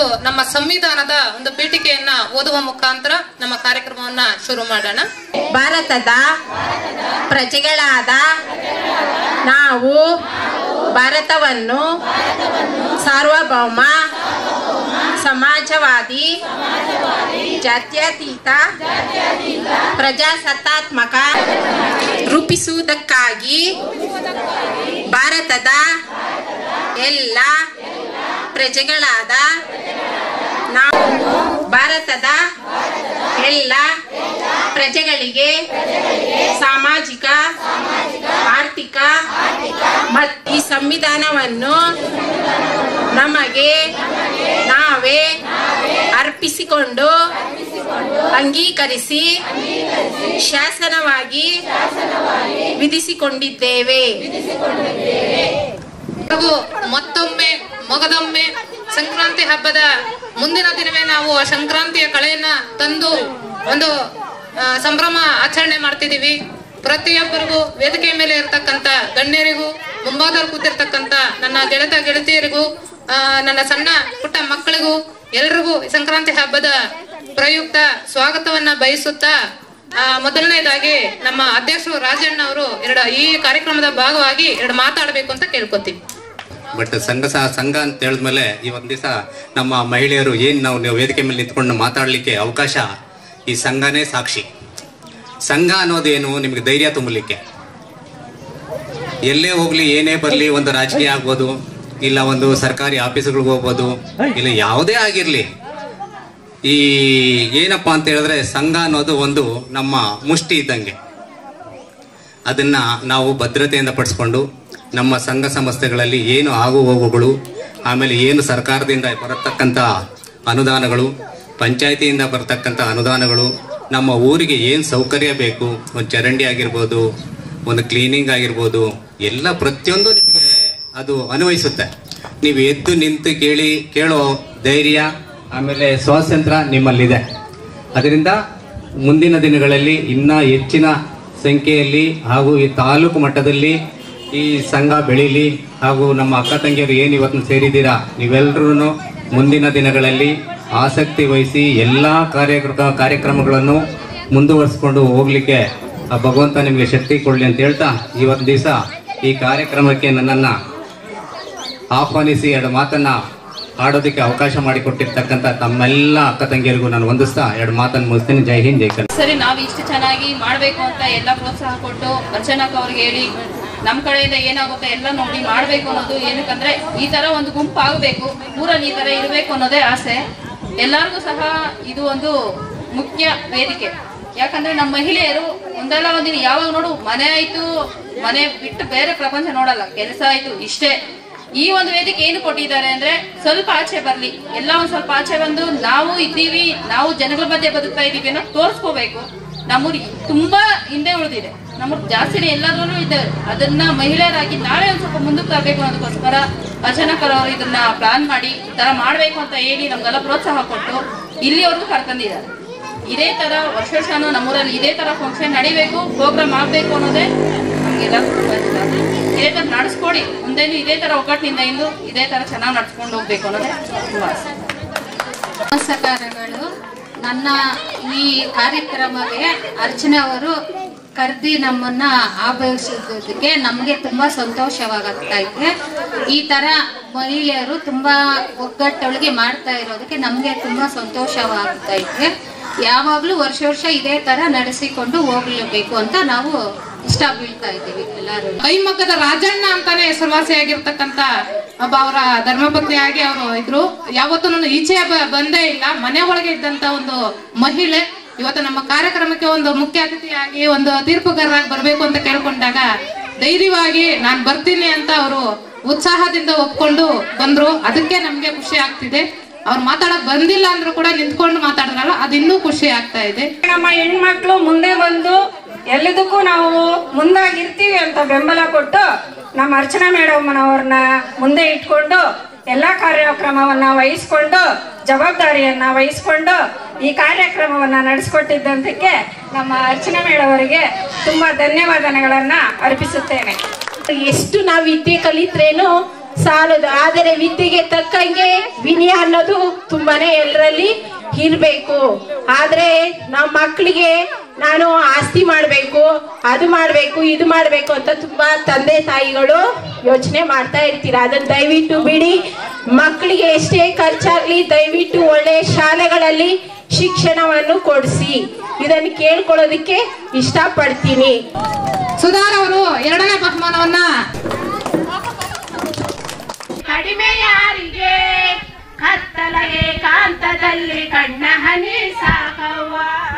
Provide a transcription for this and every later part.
ಒಂದು ನಮ್ಮ ಸಂವಿಧಾನದ ಒಂದು ಪೀಠಿಕೆಯನ್ನ ಓದುವ ಮುಖಾಂತರ ನಮ್ಮ ಕಾರ್ಯಕ್ರಮವನ್ನ ಶುರು ಮಾಡೋಣ ಭಾರತದ ಪ್ರಜೆಗಳಾದ ನಾವು ಭಾರತವನ್ನು ಸಾರ್ವಭೌಮ ಸಮಾಜವಾದಿ ಜಾತ್ಯತೀತ ಪ್ರಜಾಸತ್ತಾತ್ಮಕ ರೂಪಿಸುವುದಕ್ಕಾಗಿ ಭಾರತದ ಎಲ್ಲ ಪ್ರಜೆಗಳಾದ ನಾವು ಭಾರತದ ಎಲ್ಲ ಪ್ರಜೆಗಳಿಗೆ ಸಾಮಾಜಿಕ ಆರ್ಥಿಕ ಮತ್ತು ಈ ಸಂವಿಧಾನವನ್ನು ನಮಗೆ ನಾವೇ ಅರ್ಪಿಸಿಕೊಂಡು ಅಂಗೀಕರಿಸಿ ಶಾಸನವಾಗಿ ವಿಧಿಸಿಕೊಂಡಿದ್ದೇವೆ ಹಾಗೂ ಮತ್ತೊಮ್ಮೆ ಮೊಗದೊಮ್ಮೆ ಸಂಕ್ರಾಂತಿ ಹಬ್ಬದ ಮುಂದಿನ ದಿನವೇ ನಾವು ಆ ಸಂಕ್ರಾಂತಿಯ ಕಳೆಯನ್ನ ತಂದು ಒಂದು ಆ, ಸಂಭ್ರಮ ಆಚರಣೆ ಮಾಡ್ತಿದೀವಿ ಪ್ರತಿಯೊಬ್ಬರಿಗೂ ವೇದಿಕೆ ಮೇಲೆ ಇರತಕ್ಕಂತ ಗಣ್ಯರಿಗೂ ಮುಂಭಾಗದಲ್ಲಿ ಕೂತಿರ್ತಕ್ಕಂತ ನನ್ನ ಗೆಳತ ಗೆಳತಿಯರಿಗೂ ಆ, ನನ್ನ ಸಣ್ಣ ಪುಟ್ಟ ಮಕ್ಕಳಿಗೂ ಎಲ್ರಿಗೂ ಈ ಸಂಕ್ರಾಂತಿ ಹಬ್ಬದ ಪ್ರಯುಕ್ತ ಸ್ವಾಗತವನ್ನ ಬಯಸುತ್ತಾ ಆ, ಮೊದಲನೇದಾಗಿ ನಮ್ಮ ಅಧ್ಯಕ್ಷರು ರಾಜಣ್ಣ ಅವರು ಎರಡು ಈ ಕಾರ್ಯಕ್ರಮದ ಭಾಗವಾಗಿ ಎರಡು ಮಾತಾಡಬೇಕು ಅಂತ ಕೇಳ್ಕೊತೀವಿ ಬಟ್ ಸಂಘ ಸಹ ಸಂಘ ಅಂತ ಹೇಳಿದ್ಮೇಲೆ ಈ ಒಂದು ದಿವಸ ನಮ್ಮ ಮಹಿಳೆಯರು ಏನು ನಾವು ನೀವು ವೇದಿಕೆ ಮೇಲೆ ನಿಂತ್ಕೊಂಡು ಮಾತಾಡಲಿಕ್ಕೆ ಅವಕಾಶ ಈ ಸಂಘನೇ ಸಾಕ್ಷಿ ಸಂಘ ಅನ್ನೋದೇನು ನಿಮಗೆ ಧೈರ್ಯ ತುಂಬಲಿಕ್ಕೆ ಎಲ್ಲೇ ಹೋಗ್ಲಿ ಏನೇ ಬರಲಿ ಒಂದು ರಾಜಕೀಯ ಆಗ್ಬೋದು ಇಲ್ಲ ಒಂದು ಸರ್ಕಾರಿ ಆಫೀಸ್ಗಳಿಗೆ ಹೋಗ್ಬೋದು ಇಲ್ಲ ಯಾವುದೇ ಆಗಿರಲಿ ಈ ಏನಪ್ಪ ಅಂತ ಹೇಳಿದ್ರೆ ಸಂಘ ಅನ್ನೋದು ಒಂದು ನಮ್ಮ ಮುಷ್ಟಿ ಇದ್ದಂಗೆ ಅದನ್ನ ನಾವು ಭದ್ರತೆಯಿಂದ ಪಡಿಸ್ಕೊಂಡು ನಮ್ಮ ಸಂಘ ಸಂಸ್ಥೆಗಳಲ್ಲಿ ಏನು ಆಗು ಹೋಗುಗಳು ಆಮೇಲೆ ಏನು ಸರ್ಕಾರದಿಂದ ಬರತಕ್ಕಂಥ ಅನುದಾನಗಳು ಪಂಚಾಯತಿಯಿಂದ ಬರತಕ್ಕಂಥ ಅನುದಾನಗಳು ನಮ್ಮ ಊರಿಗೆ ಏನು ಸೌಕರ್ಯ ಬೇಕು ಒಂದು ಚರಂಡಿ ಆಗಿರ್ಬೋದು ಒಂದು ಕ್ಲೀನಿಂಗ್ ಆಗಿರ್ಬೋದು ಎಲ್ಲ ಪ್ರತಿಯೊಂದು ನಿಮಗೆ ಅದು ಅನ್ವಯಿಸುತ್ತೆ ನೀವು ಎದ್ದು ನಿಂತು ಕೇಳಿ ಕೇಳೋ ಧೈರ್ಯ ಆಮೇಲೆ ಸ್ವಾತಂತ್ರ್ಯ ನಿಮ್ಮಲ್ಲಿದೆ ಅದರಿಂದ ಮುಂದಿನ ದಿನಗಳಲ್ಲಿ ಇನ್ನೂ ಹೆಚ್ಚಿನ ಸಂಖ್ಯೆಯಲ್ಲಿ ಹಾಗೂ ಈ ತಾಲೂಕು ಮಟ್ಟದಲ್ಲಿ ಈ ಸಂಘ ಬೆಳೀಲಿ ಹಾಗೂ ನಮ್ಮ ಅಕ್ಕ ತಂಗಿಯರು ಏನು ಇವತ್ತು ಸೇರಿದ್ದೀರಾ ನೀವೆಲ್ಲರೂ ಮುಂದಿನ ದಿನಗಳಲ್ಲಿ ಆಸಕ್ತಿ ವಹಿಸಿ ಎಲ್ಲ ಕಾರ್ಯ ಕಾರ್ಯಕ್ರಮಗಳನ್ನು ಮುಂದುವರಿಸ್ಕೊಂಡು ಹೋಗ್ಲಿಕ್ಕೆ ಆ ಭಗವಂತ ನಿಮಗೆ ಶಕ್ತಿ ಕೊಡಲಿ ಅಂತ ಹೇಳ್ತಾ ಇವತ್ತು ದಿವಸ ಈ ಕಾರ್ಯಕ್ರಮಕ್ಕೆ ನನ್ನನ್ನು ಆಹ್ವಾನಿಸಿ ಎರಡು ಮಾತನ್ನ ಆಡೋದಕ್ಕೆ ಅವಕಾಶ ಮಾಡಿಕೊಟ್ಟಿರ್ತಕ್ಕಂಥ ತಮ್ಮೆಲ್ಲ ಅಕ್ಕ ತಂಗಿಯರಿಗೂ ನಾನು ವಂದಿಸ್ತಾ ಎರಡು ಮಾತನ್ನು ಮುಗಿಸ್ತೀನಿ ಜೈ ಹಿಂದ್ ಜೈ ಕನ್ನಡ ಸರಿ ನಾವು ಇಷ್ಟು ಚೆನ್ನಾಗಿ ಮಾಡಬೇಕು ಅಂತ ಎಲ್ಲ ಪ್ರೋತ್ಸಾಹ ಕೊಟ್ಟು ಅರ್ಚನಕ್ ಅವ್ರಿಗೆ ಹೇಳಿ ನಮ್ಮ ಕಡೆಯಿಂದ ಏನಾಗುತ್ತೆ ಎಲ್ಲ ನೋಡಿ ಮಾಡಬೇಕು ಅನ್ನೋದು ಏನಕ್ಕಂದ್ರೆ ಈ ತರ ಒಂದು ಗುಂಪು ಆಗಬೇಕು ಊರಲ್ಲಿ ಈ ತರ ಇರಬೇಕು ಅನ್ನೋದೇ ಆಸೆ ಎಲ್ಲರಿಗೂ ಸಹ ಇದು ಒಂದು ಮುಖ್ಯ ವೇದಿಕೆ ಯಾಕಂದ್ರೆ ನಮ್ಮ ಮಹಿಳೆಯರು ಒಂದಲ್ಲ ಒಂದಿನ ಯಾವಾಗ ನೋಡು ಮನೆ ಆಯ್ತು ಮನೆ ಬಿಟ್ಟು ಬೇರೆ ಪ್ರಪಂಚ ನೋಡಲ್ಲ ಕೆಲಸ ಆಯ್ತು ಇಷ್ಟೇ ಈ ಒಂದು ವೇದಿಕೆ ಏನು ಕೊಟ್ಟಿದ್ದಾರೆ ಅಂದ್ರೆ ಸ್ವಲ್ಪ ಆಚೆ ಬರ್ಲಿ ಎಲ್ಲ ಒಂದ್ ಸ್ವಲ್ಪ ಆಚೆ ಬಂದು ನಾವು ಇದ್ದೀವಿ ನಾವು ಜನಗಳ ಮಧ್ಯೆ ಬದುಕ್ತಾ ಇದೀವಿ ಅನ್ನೋ ತೋರ್ಸ್ಕೋಬೇಕು ನಮ್ಮೂರು ತುಂಬಾ ಹಿಂದೆ ಉಳಿದಿದೆ ನಮ್ಮೂರು ಜಾಸ್ತಿನೇ ಎಲ್ಲಾದ್ರೂ ಇದ್ದೇವೆ ಅದನ್ನ ಮಹಿಳೆಯರಾಗಿ ನಾವೇ ಒಂದ್ ಸ್ವಲ್ಪ ಮುಂದಕ್ಕೆ ತರಬೇಕು ಅನ್ನೋದಕ್ಕೋಸ್ಕರ ಅಚಾನಕರ್ ಅವರು ಇದನ್ನ ಪ್ಲಾನ್ ಮಾಡಿ ಈ ತರ ಮಾಡ್ಬೇಕು ಅಂತ ಹೇಳಿ ನಮ್ಗೆಲ್ಲ ಪ್ರೋತ್ಸಾಹ ಕೊಟ್ಟು ಇಲ್ಲಿವರೆಗೂ ಕರ್ಕೊಂಡಿದ್ದಾರೆ ಇದೇ ತರ ವರ್ಷ ವರ್ಷನೂ ನಮ್ಮೂರಲ್ಲಿ ಇದೇ ತರ ಫಂಕ್ಷನ್ ನಡಿಬೇಕು ಪ್ರೋಗ್ರಾಮ್ ಆಗ್ಬೇಕು ಅನ್ನೋದೇ ನಮ್ಗೆಲ್ಲ ತುಂಬಾ ಇಷ್ಟ. ಇದೇ ತರ ನಡೆಸ್ಕೊಡಿ ಮುಂದೆನೂ ಇದೇ ತರ ಒಗ್ಗಟ್ಟಿನಿಂದ ಇಂದು ಇದೇ ತರ ಚೆನ್ನಾಗಿ ನಡ್ಸ್ಕೊಂಡು ಹೋಗ್ಬೇಕು ಅನ್ನೋದೇ ತುಂಬಾ ಆಸೆ ನಮಸ್ಕಾರಗಳು ನನ್ನ ಈ ಕಾರ್ಯಕ್ರಮಕ್ಕೆ ಅರ್ಚನಾ ಅವರು ಕರೆದಿ ನಮ್ಮನ್ನ ಆಭ್ಯಸಿದ್ದಕ್ಕೆ ನಮಗೆ ತುಂಬಾ ಸಂತೋಷವಾಗ್ತಾ ಇದೆ ಈ ತರ ಮಹಿಳೆಯರು ತುಂಬಾ ಒಗ್ಗಟ್ಟೊಳಗೆ ಮಾಡ್ತಾ ಇರೋದಕ್ಕೆ ನಮಗೆ ತುಂಬಾ ಸಂತೋಷವಾಗ್ತಾ ಇದೆ ಯಾವಾಗ್ಲೂ ವರ್ಷ ವರ್ಷ ಇದೇ ತರ ನಡೆಸಿಕೊಂಡು ಹೋಗ್ಲೇಬೇಕು ಅಂತ ನಾವು ಇಷ್ಟ ಬೀಳ್ತಾ ಇದ್ದೀವಿ ಎಲ್ಲರೂ ಕೈಮಗ್ಗದ ರಾಜಣ್ಣ ಅಂತಾನೆ ಹೆಸರುವಾಸಿಯಾಗಿರ್ತಕ್ಕಂತ ಒಬ್ಬ ಅವರ ಧರ್ಮಪತ್ನಿಯಾಗಿ ಅವರು ಇದ್ರು ಯಾವತ್ತೂ ಈಚೆ ಬ- ಬಂದೇ ಇಲ್ಲ ಮನೆ ಒಳಗೆ ಇದ್ದಂತ ಒಂದು ಮಹಿಳೆ ಇವತ್ತು ನಮ್ಮ ಕಾರ್ಯಕ್ರಮಕ್ಕೆ ಒಂದು ಮುಖ್ಯ ಅತಿಥಿಯಾಗಿ ಒಂದು ತೀರ್ಪುಗಾರರಾಗಿ ಬರ್ಬೇಕು ಅಂತ ಕೇಳ್ಕೊಂಡಾಗ ಧೈರ್ಯವಾಗಿ ನಾನ್ ಬರ್ತೀನಿ ಅಂತ ಅವರು ಉತ್ಸಾಹದಿಂದ ಒಪ್ಕೊಂಡು ಬಂದ್ರು ಅದಕ್ಕೆ ನಮ್ಗೆ ಖುಷಿ ಆಗ್ತಿದೆ ಅವ್ರು ಮಾತಾಡಕ್ ಬಂದಿಲ್ಲ ಅಂದ್ರೂ ಕೂಡ ನಿಂತ್ಕೊಂಡು ಮಾತಾಡಿದ್ರಲ್ಲ ಅದು ಇನ್ನೂ ಖುಷಿ ಆಗ್ತಾ ಇದೆ ನಮ್ಮ ಹೆಣ್ಮಕ್ಳು ಮುಂದೆ ಬಂದು ಎಲ್ಲದಕ್ಕೂ ನಾವು ಮುಂದಾಗಿರ್ತೀವಿ ಅಂತ ಬೆಂಬಲ ಕೊಟ್ಟು ನಮ್ಮ ಅರ್ಚನಾ ಮೇಡಮ್ನವ್ರನ್ನ ಮುಂದೆ ಇಟ್ಕೊಂಡು ಎಲ್ಲ ಕಾರ್ಯಕ್ರಮವನ್ನ ವಹಿಸ್ಕೊಂಡು ಜವಾಬ್ದಾರಿಯನ್ನ ವಹಿಸ್ಕೊಂಡು ಈ ಕಾರ್ಯಕ್ರಮವನ್ನ ನಡೆಸ್ಕೊಟ್ಟಿದ್ದಂತಕ್ಕೆ ನಮ್ಮ ಅರ್ಚನಾ ಮೇಡವರಿಗೆ ತುಂಬಾ ಧನ್ಯವಾದಗಳನ್ನ ಅರ್ಪಿಸುತ್ತೇನೆ ಎಷ್ಟು ನಾವು ವಿದ್ಯೆ ಕಲಿತ್ರೇನು ಸಾಲದು ಆದರೆ ವಿದ್ಯೆಗೆ ತಕ್ಕಂಗೆ ವಿನಯ ಅನ್ನೋದು ತುಂಬಾನೇ ಎಲ್ಲರಲ್ಲಿ ಇರಬೇಕು ಆದ್ರೆ ನಮ್ಮ ಮಕ್ಕಳಿಗೆ ನಾನು ಆಸ್ತಿ ಮಾಡಬೇಕು ಅದು ಮಾಡಬೇಕು ಇದು ಮಾಡಬೇಕು ಅಂತ ತುಂಬಾ ತಂದೆ ತಾಯಿಗಳು ಯೋಚನೆ ಮಾಡ್ತಾ ಇರ್ತೀರ ಅದನ್ನ ದಯವಿಟ್ಟು ಬಿಡಿ ಮಕ್ಕಳಿಗೆ ಎಷ್ಟೇ ಖರ್ಚಾಗ್ಲಿ ದಯವಿಟ್ಟು ಒಳ್ಳೆ ಶಾಲೆಗಳಲ್ಲಿ ಶಿಕ್ಷಣವನ್ನು ಕೊಡಿಸಿ ಇದನ್ನು ಕೇಳ್ಕೊಳ್ಳೋದಕ್ಕೆ ಇಷ್ಟಪಡ್ತೀನಿ ಸುಧಾರ್ ಅವರು ಎರಡನೇ ಬಹುಮಾನವನ್ನ ಕಡಿಮೆ ಯಾರಿಗೆ ಕತ್ತಲ ಏಕಾಂತದಲ್ಲಿ ಕಣ್ಣ ಹನಿ ಸಾಕವ್ವ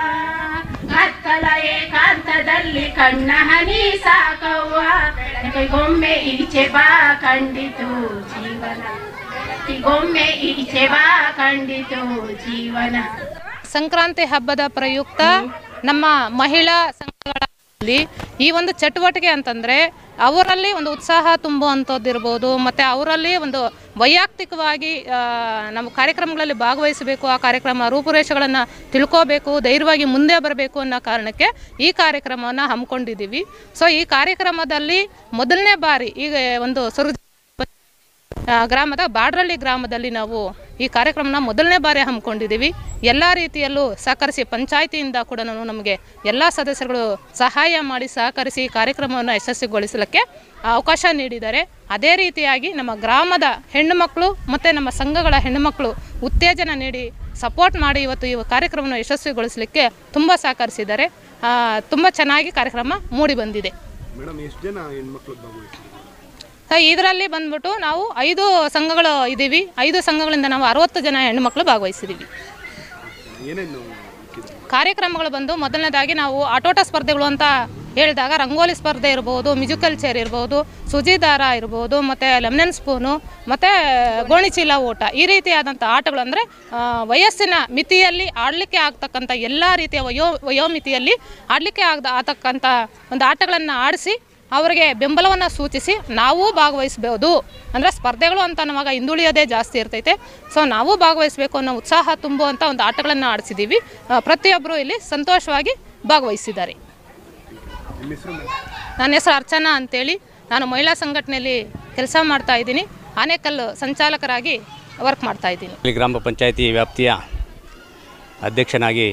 ಕತ್ತಲ ಏಕಾಂತದಲ್ಲಿ ಕಣ್ಣ ಹನಿ ಸಾಕವ್ವ ಬೆಳಕಿಗೊಮ್ಮೆ ಈಚೆ ಬಾ ಕಂಡಿತು ಜೀವನ ಬೆಳಕಿಗೊಮ್ಮೆ ಈಚೆ ಬಾ ಕಂಡಿತು ಜೀವನ ಸಂಕ್ರಾಂತಿ ಹಬ್ಬದ ಪ್ರಯುಕ್ತ ನಮ್ಮ ಮಹಿಳಾ ಸಂಘಗಳಲ್ಲಿ ಈ ಒಂದು ಚಟುವಟಿಕೆ ಅಂತಂದ್ರೆ ಅವರಲ್ಲಿ ಒಂದು ಉತ್ಸಾಹ ತುಂಬುವಂಥದ್ದು ಇರ್ಬೋದು ಮತ್ತು ಅವರಲ್ಲಿ ಒಂದು ವೈಯಕ್ತಿಕವಾಗಿ ಆ, ನಮ್ಮ ಕಾರ್ಯಕ್ರಮಗಳಲ್ಲಿ ಭಾಗವಹಿಸಬೇಕು ಆ ಕಾರ್ಯಕ್ರಮ ರೂಪುರೇಷೆಗಳನ್ನು ತಿಳ್ಕೋಬೇಕು ಧೈರ್ಯವಾಗಿ ಮುಂದೆ ಬರಬೇಕು ಅನ್ನೋ ಕಾರಣಕ್ಕೆ ಈ ಕಾರ್ಯಕ್ರಮವನ್ನು ಹಮ್ಮಿಕೊಂಡಿದ್ದೀವಿ ಸೊ ಈ ಕಾರ್ಯಕ್ರಮದಲ್ಲಿ ಮೊದಲನೇ ಬಾರಿ ಈಗ ಒಂದು ಸುರು ಆ, ಗ್ರಾಮದ ಬಾಡ್ರಳ್ಳಿ ಗ್ರಾಮದಲ್ಲಿ ನಾವು ಈ ಕಾರ್ಯಕ್ರಮನ ಮೊದಲನೇ ಬಾರಿ ಹಮ್ಮಿಕೊಂಡಿದ್ದೀವಿ ಎಲ್ಲ ರೀತಿಯಲ್ಲೂ ಸಹಕರಿಸಿ ಪಂಚಾಯಿತಿಯಿಂದ ಕೂಡ ನಮಗೆ ಎಲ್ಲ ಸದಸ್ಯರುಗಳು ಸಹಾಯ ಮಾಡಿ ಸಹಕರಿಸಿ ಈ ಕಾರ್ಯಕ್ರಮವನ್ನು ಯಶಸ್ವಿಗೊಳಿಸಲಿಕ್ಕೆ ಅವಕಾಶ ನೀಡಿದ್ದಾರೆ ಅದೇ ರೀತಿಯಾಗಿ ನಮ್ಮ ಗ್ರಾಮದ ಹೆಣ್ಣು ಮಕ್ಕಳು ಮತ್ತು ನಮ್ಮ ಸಂಘಗಳ ಹೆಣ್ಣುಮಕ್ಕಳು ಉತ್ತೇಜನ ನೀಡಿ ಸಪೋರ್ಟ್ ಮಾಡಿ ಇವತ್ತು ಈ ಕಾರ್ಯಕ್ರಮವನ್ನು ಯಶಸ್ವಿಗೊಳಿಸಲಿಕ್ಕೆ ತುಂಬ ಸಹಕರಿಸಿದ್ದಾರೆ ತುಂಬ ಚೆನ್ನಾಗಿ ಕಾರ್ಯಕ್ರಮ ಮೂಡಿ ಬಂದಿದೆ ಮೇಡಮ್ ಎಷ್ಟು ಜನ ಹೆಣ್ಮಕ್ಳು ಭಾಗವಹಿಸಿದ್ರು ಇದರಲ್ಲಿ ಬಂದ್ಬಿಟ್ಟು ನಾವು ಐದು ಸಂಘಗಳು ಇದ್ದೀವಿ ಐದು ಸಂಘಗಳಿಂದ ನಾವು ಅರವತ್ತು ಜನ ಹೆಣ್ಣುಮಕ್ಳು ಭಾಗವಹಿಸಿದ್ದೀವಿ ಏನೇನು ಇಟ್ಟಿದ್ರು ಕಾರ್ಯಕ್ರಮಗಳು ಬಂದು ಮೊದಲನೇದಾಗಿ ನಾವು ಆಟೋಟ ಸ್ಪರ್ಧೆಗಳು ಅಂತ ಹೇಳಿದಾಗ ರಂಗೋಲಿ ಸ್ಪರ್ಧೆ ಇರ್ಬೋದು ಮ್ಯೂಸಿಕಲ್ ಚೇರ್ ಇರ್ಬೋದು ಸುಜಿದಾರ ಇರ್ಬೋದು ಮತ್ತು ಲೆಮನನ್ ಸ್ಪೂನು ಮತ್ತು ಗೋಣಿಚೀಲ ಓಟ ಈ ರೀತಿಯಾದಂಥ ಆಟಗಳು ಅಂದರೆ ವಯಸ್ಸಿನ ಮಿತಿಯಲ್ಲಿ ಆಡಲಿಕ್ಕೆ ಆಗ್ತಕ್ಕಂಥ ಎಲ್ಲ ರೀತಿಯ ವಯೋ ವಯೋಮಿತಿಯಲ್ಲಿ ಆಡಲಿಕ್ಕೆ ಆಗದ ಆಗತಕ್ಕಂಥ ಒಂದು ಆಟಗಳನ್ನು ಆಡಿಸಿ ಅವರಿಗೆ ಬೆಂಬಲವನ್ನು ಸೂಚಿಸಿ ನಾವೂ ಭಾಗವಹಿಸ್ಬೋದು ಅಂದರೆ ಸ್ಪರ್ಧೆಗಳು ಅಂತ ನಮಗೆ ಹಿಂದುಳಿಯೋದೇ ಜಾಸ್ತಿ ಇರ್ತೈತೆ ಸೊ ನಾವು ಭಾಗವಹಿಸಬೇಕು ಅನ್ನೋ ಉತ್ಸಾಹ ತುಂಬುವಂಥ ಒಂದು ಆಟಗಳನ್ನು ಆಡಿಸಿದ್ದೀವಿ ಆ, ಪ್ರತಿಯೊಬ್ಬರು ಇಲ್ಲಿ ಸಂತೋಷವಾಗಿ ಭಾಗವಹಿಸಿದ್ದಾರೆ ನಿಮ್ಮ ಹೆಸರು ಮೇಡಮ್ ನನ್ನ ಹೆಸರು ಅರ್ಚನಾ ಅಂತೇಳಿ ನಾನು ಮಹಿಳಾ ಸಂಘಟನೆಯಲ್ಲಿ ಕೆಲಸ ಮಾಡ್ತಾ ಇದ್ದೀನಿ ಆನೇಕಲ್ಲು ಸಂಚಾಲಕರಾಗಿ ವರ್ಕ್ ಮಾಡ್ತಾ ಇದ್ದೀನಿ ಇಲ್ಲಿ ಗ್ರಾಮ ಪಂಚಾಯತಿ ವ್ಯಾಪ್ತಿಯ ಅಧ್ಯಕ್ಷನಾಗಿ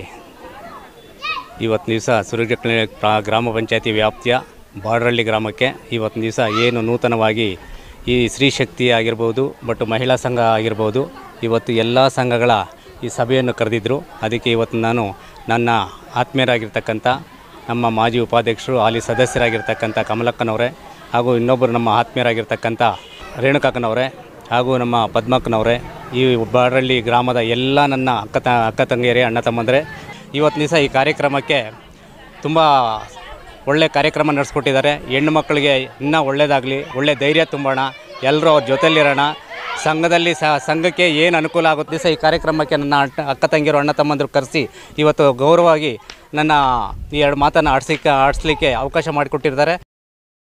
ಇವತ್ತು ದಿವಸ ಸುರಕ್ಷಣೆ ಗ್ರಾಮ ಪಂಚಾಯತಿ ವ್ಯಾಪ್ತಿಯ ಬಾಡ್ರಳ್ಳಿ ಗ್ರಾಮಕ್ಕೆ ಇವತ್ತಿನ ದಿವಸ ಏನು ನೂತನವಾಗಿ ಈ ಸ್ತ್ರೀ ಶಕ್ತಿ ಆಗಿರ್ಬೋದು ಬಟ್ ಮಹಿಳಾ ಸಂಘ ಆಗಿರ್ಬೋದು ಇವತ್ತು ಎಲ್ಲ ಸಂಘಗಳ ಈ ಸಭೆಯನ್ನು ಕರೆದಿದ್ದರು ಅದಕ್ಕೆ ಇವತ್ತು ನಾನು ನನ್ನ ಆತ್ಮೀಯರಾಗಿರ್ತಕ್ಕಂಥ ನಮ್ಮ ಮಾಜಿ ಉಪಾಧ್ಯಕ್ಷರು ಹಾಲಿ ಸದಸ್ಯರಾಗಿರ್ತಕ್ಕಂಥ ಕಮಲಕ್ಕನವರೇ ಹಾಗೂ ಇನ್ನೊಬ್ಬರು ನಮ್ಮ ಆತ್ಮೀಯರಾಗಿರ್ತಕ್ಕಂಥ ರೇಣುಕಾಕನವರೇ ಹಾಗೂ ನಮ್ಮ ಪದ್ಮಕ್ಕನವರೇ ಈ ಬಾಡ್ರಳ್ಳಿ ಗ್ರಾಮದ ಎಲ್ಲ ನನ್ನ ಅಕ್ಕ ತ ಅಕ್ಕ ತಂಗಿಯರೇ ಅಣ್ಣ ತಮ್ಮಂದರೆ ಇವತ್ತು ದಿವಸ ಈ ಕಾರ್ಯಕ್ರಮಕ್ಕೆ ತುಂಬ ಒಳ್ಳೆ ಕಾರ್ಯಕ್ರಮ ನಡೆಸ್ಕೊಟ್ಟಿದ್ದಾರೆ ಹೆಣ್ಣು ಮಕ್ಕಳಿಗೆ ಇನ್ನೂ ಒಳ್ಳೆಯದಾಗಲಿ ಒಳ್ಳೆ ಧೈರ್ಯ ತುಂಬೋಣ ಎಲ್ಲರೂ ಅವ್ರ ಜೊತೆಲಿರೋಣ ಸಂಘದಲ್ಲಿ ಸಹ ಸಂಘಕ್ಕೆ ಏನು ಅನುಕೂಲ ಆಗುತ್ತೆ ದಿವಸ ಈ ಕಾರ್ಯಕ್ರಮಕ್ಕೆ ನನ್ನ ಅಣ್ಣ- ಅಕ್ಕ ತಂಗಿಯರು ಅಣ್ಣ ತಮ್ಮಂದರು ಕರೆಸಿ ಇವತ್ತು ಗೌರವವಾಗಿ ನನ್ನ ಈ ಎರಡು ಮಾತನ್ನು ಆಡಿಸ್ಲಿಕ್ಕೆ ಆಡಿಸ್ಲಿಕ್ಕೆ ಅವಕಾಶ ಮಾಡಿಕೊಟ್ಟಿದ್ದಾರೆ